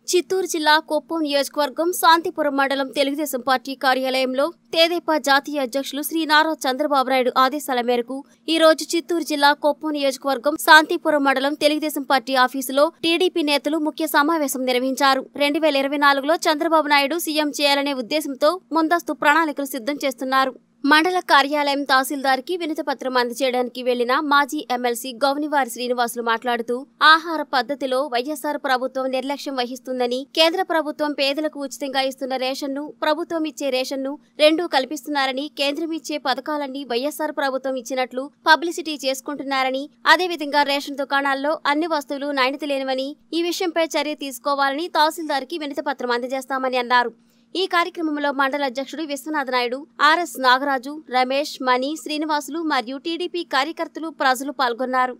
చిత్తూరు జిల్లా కుప్పం నియోజకవర్గం శాంతిపురం మండలం తెలుగుదేశం పార్టీ కార్యాలయంలో తెదేపా జాతీయ అధ్యక్షులు శ్రీ నారా చంద్రబాబు నాయుడు ఆదేశాల మేరకు ఈ రోజు చిత్తూరు జిల్లా కుప్పం నియోజకవర్గం శాంతిపురం మండలం తెలుగుదేశం పార్టీ ఆఫీసులో టీడీపీ నేతలు ముఖ్య సమావేశం నిర్వహించారు రెండు వేల ఇరవై నాలుగులో చంద్రబాబు నాయుడు సీఎం చేయాలనే ఉద్దేశంతో ముందస్తు ప్రణాళికలు సిద్ధం చేస్తున్నారు మండల కార్యాలయం తహసీల్దార్కి వినతి పత్రం అందజేయడానికి వెళ్లిన మాజీ ఎమ్మెల్సీ గౌనివారి శ్రీనివాసులు మాట్లాడుతూ ఆహార పద్ధతిలో వైఎస్ఆర్ ప్రభుత్వం నిర్లక్ష్యం వహిస్తుందని కేంద్ర ప్రభుత్వం పేదలకు ఉచితంగా ఇస్తున్న రేషన్ను ప్రభుత్వం ఇచ్చే రేషన్ను రెండూ కల్పిస్తున్నారని కేంద్రం ఇచ్చే పథకాలన్నీ వైఎస్ఆర్ ప్రభుత్వం ఇచ్చినట్లు పబ్లిసిటీ చేసుకుంటున్నారని అదేవిధంగా రేషన్ దుకాణాల్లో అన్ని వస్తువులు నాణ్యత లేనివని ఈ విషయంపై చర్య తీసుకోవాలని తహసీల్దార్కి వినతి పత్రం అందజేస్తామని అన్నారు ఈ కార్యక్రమంలో మండల అధ్యక్షుడు విశ్వనాథ నాయుడు ఆర్ఎస్ నాగరాజు రమేష్ మణి శ్రీనివాసులు మరియు టీడీపీ కార్యకర్తలు ప్రజలు పాల్గొన్నారు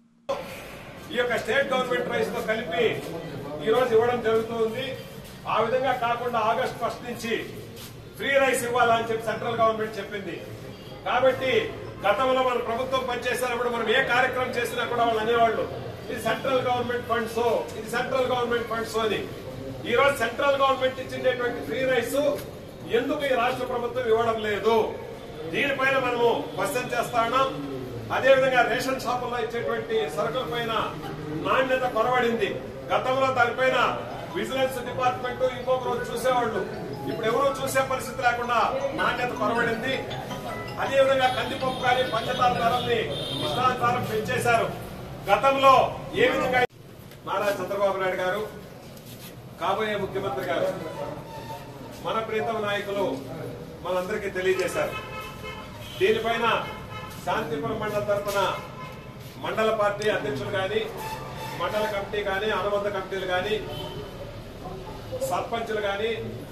ఈ యొక్క స్టేట్ గవర్నమెంట్ రైస్ తో కలిపి ఈ రోజు ఇవ్వడం జరుగుతుంది ఆ విధంగా కాకుండా ఆగస్ట్ ఫస్ట్ నుంచి ఫ్రీ రైస్ ఇవ్వాలని చెప్పి సెంట్రల్ గవర్నమెంట్ చెప్పింది కాబట్టి గతంలో మన ప్రభుత్వం పనిచేసినప్పుడు మనం ఏ కార్యక్రమం చేసినా కూడా వాళ్ళు అనేవాళ్ళు ఇది సెంట్రల్ గవర్నమెంట్ ఫండ్స్ ఇది సెంట్రల్ గవర్నమెంట్ ఫండ్స్ అని ఈ రోజు సెంట్రల్ గవర్నమెంట్ ఇచ్చినటువంటి ఫ్రీ రైస్ ఎందుకు ఈ రాష్ట్ర ప్రభుత్వం ఇవ్వడం లేదు దీనిపైన మనము క్వశ్చన్ చేస్తా ఉన్నాం అదేవిధంగా రేషన్ షాపుల్లో ఇచ్చేటువంటి సరుకుల పైన నాణ్యత కొరవడింది గతంలో దానిపైన విజిలెన్స్ డిపార్ట్మెంట్ ఇంకొక రోజు చూసేవాళ్ళు ఇప్పుడు ఎవరు చూసే పరిస్థితి లేకుండా నాణ్యత కొరవడింది అదేవిధంగా కందిపప్పు కానీ పంచదార ధరల్ని ఇష్టానుసారం పెంచేశారు గతంలో ఏ విధంగా నారా చంద్రబాబు నాయుడు గారు కాబోయే ముఖ్యమంత్రి గారు మన ప్రీతం నాయకులు మనందరికీ తెలియజేశారు దీనిపైన శాంతిపురం మండల తరఫున మండల పార్టీ అధ్యక్షులు కానీ మండల కమిటీ కానీ అనుబంధ కమిటీలు కానీ సర్పంచులు కానీ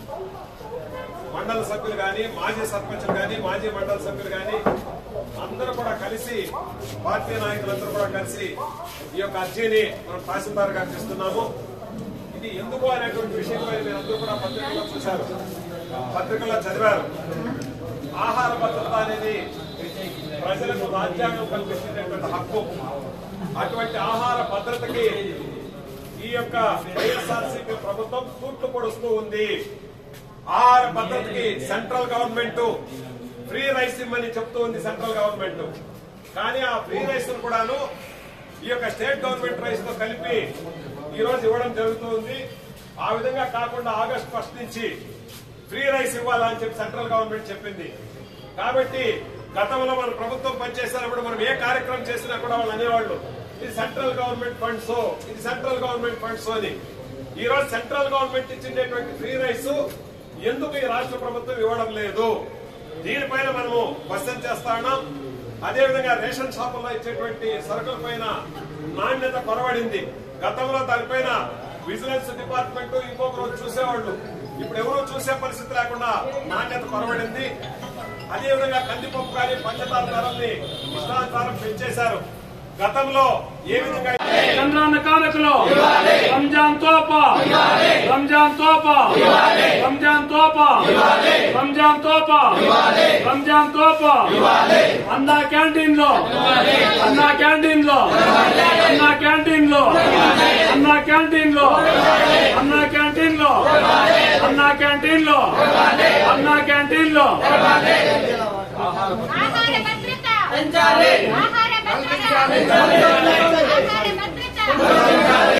మండల సభ్యులు కానీ మాజీ సర్పంచులు కానీ మాజీ మండల సభ్యులు కానీ అందరూ కూడా కలిసి పార్టీ నాయకులందరూ కూడా కలిసి ఈ యొక్క అర్జీని మనం తహసీల్దార్ గారికి ఇస్తున్నాము ఇది ఎందుకు అనేటువంటి విషయంపై మీరందరూ కూడా పత్రికల్లో చూశారు పత్రికల్లో చదివారు ఆహార భద్రత అనేది ప్రజలకు రాజ్యాంగం కల్పిస్తున్నటువంటి హక్కు అటువంటి ఆహార భద్రతకి ఈ యొక్క వైఎస్ఆర్సీపీ ప్రభుత్వం తూట్లు పొడుస్తూ ఉంది ఆహార భద్రతకి సెంట్రల్ గవర్నమెంట్ ఫ్రీ రైస్ ఇమ్మని చెప్తూ ఉంది సెంట్రల్ గవర్నమెంట్ కానీ ఆ ఫ్రీ రైస్ కూడాను ఈ యొక్క స్టేట్ గవర్నమెంట్ రైస్ తో కలిపి ఈ రోజు ఇవ్వడం జరుగుతుంది ఆ విధంగా కాకుండా ఆగస్ట్ ఫస్ట్ నుంచి ఫ్రీ రైస్ ఇవ్వాలని చెప్పి సెంట్రల్ గవర్నమెంట్ చెప్పింది కాబట్టి గతంలో మన ప్రభుత్వం పనిచేసినప్పుడు మనం ఏ కార్యక్రమం చేసినా కూడా వాళ్ళు అనేవాళ్ళు ఇది సెంట్రల్ గవర్నమెంట్ ఫండ్స్ ఇది సెంట్రల్ గవర్నమెంట్ ఫండ్స్ అని ఈ రోజు సెంట్రల్ గవర్నమెంట్ ఇచ్చినటువంటి ఫ్రీ రైస్ ఎందుకు ఈ రాష్ట్ర ప్రభుత్వం ఇవ్వడం లేదు దీనిపైన మనము క్వశ్చన్ చేస్తా ఉన్నాం అదేవిధంగా రేషన్ షాపుల్లో ఇచ్చేటువంటి సరుకుల పైన నాణ్యత కొరవడింది గతంలో దానిపైన విజిలెన్స్ డిపార్ట్మెంట్ ఇంకొక రోజు చూసేవాళ్ళు ఇప్పుడు ఎవరు చూసే పరిస్థితి లేకుండా నాణ్యత కొరవడింది అదేవిధంగా కందిపప్పు కానీ పంచదార ధరల్ని ఇష్టానుసారం పెంచేశారు గతంలో ఏ విధంగా చంద్రాన్న కానుకలు రంజాన్ తోప రంజాన్ తోప రంజాన్ తోప రంజాన్ తోప రంజాన్ తోప అన్నా క్యాంటీన్ లో అన్నా క్యాంటీన్ లో అన్నా క్యాంటీన్ లో అన్నా క్యాంటీన్ లో అన్నా క్యాంటీన్ లో అన్నా క్యాంటీన్ లో అన్నా క్యాంటీన్ లో ఆహార భద్రత పెంచాలి ఆహార భద్రత పెంచాలి ఆహార భద్రత